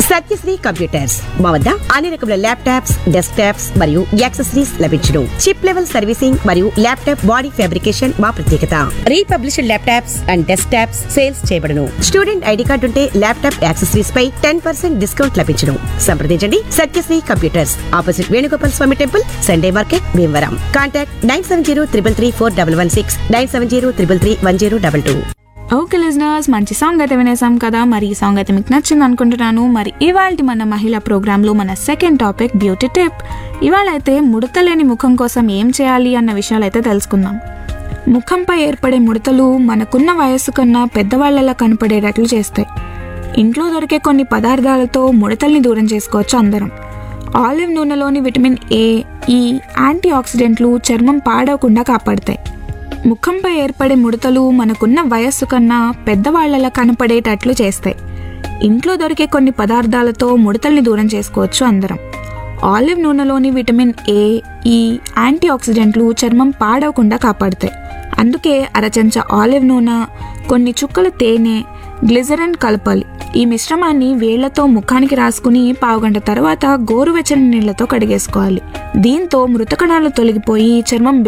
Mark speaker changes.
Speaker 1: Satyasri computers మా వద్ద అన్ని రకముల ల్యాప్టాప్స్ డెస్క్ టాప్స్ మరియు యాక్సెసరీస్ లభించును చిప్ లెవెల్ సర్వీసింగ్ మరియు ల్యాప్టాప్ బాడీ ఫ్యాబ్రికేషన్ మా ప్రత్యేకత refurbished laptops and desktops sales చేయబడును స్టూడెంట్ ఐడి కార్డు ఉంటే ల్యాప్టాప్ యాక్సెసరీస్ పై టెన్ పర్సెంట్ డిస్కౌంట్ లభించును సంప్రదించండి Satyasri computers opposite Venugopal Swamy temple Sunday market Bhimavaram contact nine seven zero triple three four double one six nine seven zero triple three one zero double two
Speaker 2: okay listeners మంచి song అయితే వినేసాం కదా మరి ఈ song అయితే మీకు నచ్చింది అనుకుంటున్నాను మరి ఇవాళ మన మహిళా ప్రోగ్రాంలో మన సెకండ్ టాపిక్ బ్యూటీ టిప్ ఇవాళ అయితే ముడతలేని ముఖం కోసం ఏం చేయాలి అన్న విషయాలు అయితే తెలుసుకుందాం ముఖంపై ఏర్పడే ముడతలు మనకున్న వయస్సు కన్నా పెద్దవాళ్లలా కనపడేటట్లు చేస్తాయి ఇంట్లో దొరికే కొన్ని పదార్థాలతో ముడతల్ని దూరం చేసుకోవచ్చు అందరం ఆలివ్ నూనెలోని విటమిన్ ఏ ఈ యాంటీ ఆక్సిడెంట్లు చర్మం పాడవకుండా కాపాడతాయి ముఖంపై ఏర్పడే ముడతలు మనకున్న వయస్సు కన్నా పెద్దవాళ్లలా కనపడేటట్లు చేస్తాయి ఇంట్లో దొరికే కొన్ని పదార్థాలతో ముడతల్ని దూరం చేసుకోవచ్చు అందరం ఆలివ్ నూనెలోని విటమిన్ ఏ ఈ యాంటీ ఆక్సిడెంట్లు చర్మం పాడవకుండా కాపాడతాయి అందుకే అరచెంచ ఆలివ్ నూనె కొన్ని చుక్కల తేనె గ్లిజరిన్ కలపాలి ఈ మిశ్రమాన్ని వేళ్లతో ముఖానికి రాసుకుని పావుగంట తర్వాత గోరువెచ్చని నీళ్లతో కడిగేసుకోవాలి దీంతో మృతకణాలు తొలగిపోయి చర్మం